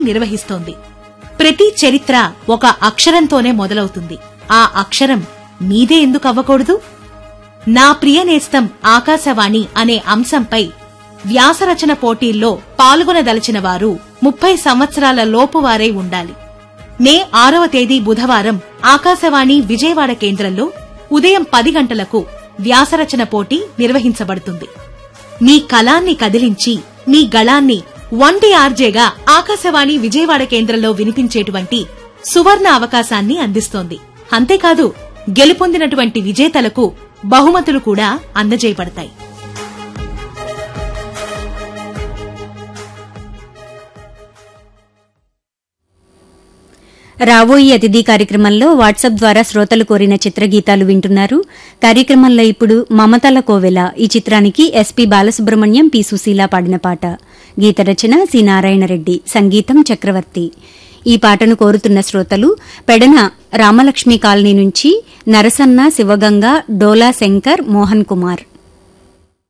నిర్వహిస్తోంది ప్రతి చరిత్ర ఒక అక్షరంతోనే మొదలవుతుంది ఆ అక్షరం మీదే ఎందుకు అవ్వకూడదు నా ప్రియ నేస్తం ఆకాశవాణి అనే అంశంపై వ్యాసరచన పోటీల్లో పాల్గొనదలిచిన వారు ముప్పై సంవత్సరాల లోపువారై ఉండాలి మే ఆరవ తేదీ బుధవారం ఆకాశవాణి విజయవాడ కేంద్రంలో ఉదయం పది గంటలకు వ్యాసరచన పోటీ నిర్వహించబడుతుంది మీ కళాన్ని కదిలించి మీ గళాన్ని వంటి ఆర్జేగా ఆకాశవాణి విజయవాడ కేంద్రంలో వినిపించేటువంటి సువర్ణ అవకాశాన్ని అందిస్తోంది అంతేకాదు గెలుపొందినటువంటి విజేతలకు బహుమతులు కూడా అందజేయబడతాయి రాబోయే అతిథి కార్యక్రమంలో వాట్సాప్ ద్వారా శ్రోతలు కోరిన చిత్రగీతాలు వింటున్నారు కార్యక్రమంలో ఇప్పుడు మమతల కోవెల ఈ చిత్రానికి ఎస్పీ బాలసుబ్రహ్మణ్యం పి సుశీల పాడిన పాట గీత రచన సి నారాయణరెడ్డి సంగీతం చక్రవర్తి ఈ పాటను కోరుతున్న శ్రోతలు పెడన రామలక్ష్మి కాలనీ నుంచి నరసన్న శివగంగ డోలా శంకర్ మోహన్ కుమార్